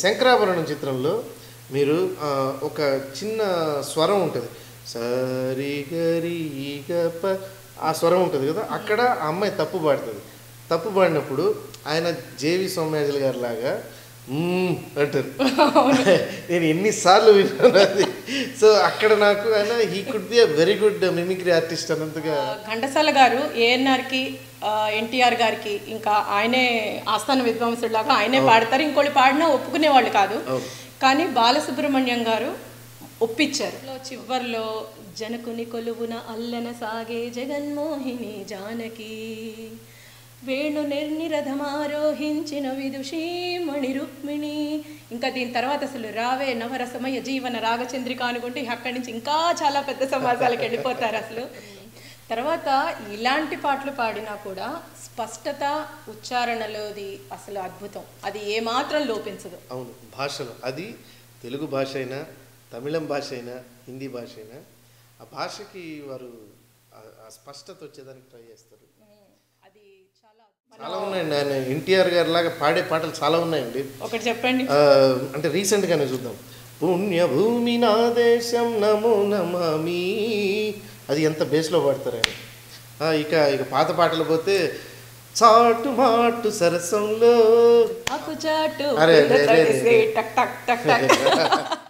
శంకరాభరణం చిత్రంలో మీరు ఆ, ఒక చిన్న స్వరం ఉంటుంది సరి గరి గ ప ఆ స్వరం ఉంటుంది కదా అక్కడ ఆ అమ్మాయి తప్పు పాడుతుంది తప్పు పాడినప్పుడు ఆయన జేవి సౌమ్యాజులు గారి లాగా "మ్మ్" అంటారు నేను ఎన్నిసార్లు విన్నాను అది సో అక్కడ నాకు ఆయన he could be a very good mimicry artist అన్నంతగా ఘంటసాల గారు ఏఎన్ఆర్కి ఎన్టీఆర్ గారికి ఇంకా ఆయనే ఆస్థాన విద్వాంసుడిలాగా ఆయనే పాడతారు ఇంకోళ్ళు పాడినా ఒప్పుకునేవాళ్ళు కాదు కానీ బాలసుబ్రహ్మణ్యం గారు ఒప్పించారు లో చివర్లో జనకుని కొలువున అల్లన సాగే జగన్మోహిని జానకి వేణు నిర్నిరథమారోహించిన విదుషీమణి రుక్మిణి ఇంకా దీని తర్వాత అసలు రావే నవరసమయ జీవన రాగచంద్రిక అనుకుంటే అక్కడి నుంచి ఇంకా చాలా పెద్ద సమాజాలకు వెళ్ళిపోతారు అసలు తర్వాత ఇలాంటి పాటలు పాడినా కూడా స్పష్టత ఉచ్చారణలోది అసలు అద్భుతం అది ఏమాత్రం లోపించదు అవును భాషలో అది తెలుగు భాష అయినా తమిళం భాష అయినా హిందీ భాష అయినా ఆ భాషకి వారు ఆ- ఆ స్పష్టత వచ్చేదానికి ట్రై చేస్తారు అది చాలా చాలా ఉన్నాయండి ఆయన ఎన్టీఆర్ గారి లాగా పాడే పాటలు చాలా ఉన్నాయండి ఒకటి చెప్పండి ఆ, అంటే రీసెంట్గానే చూద్దాం పుణ్యభూమి నా దేశం నమో నమామి అది ఎంత బేస్లో పాడతారు ఆయన ఆ, ఇక ఇక పాత పాటలు పోతే చాటు మాటు సరసంలో ఆకు చాటు అరే, అరే, అరే, అరే. తడిసే టక్ టక్ టక్ టక్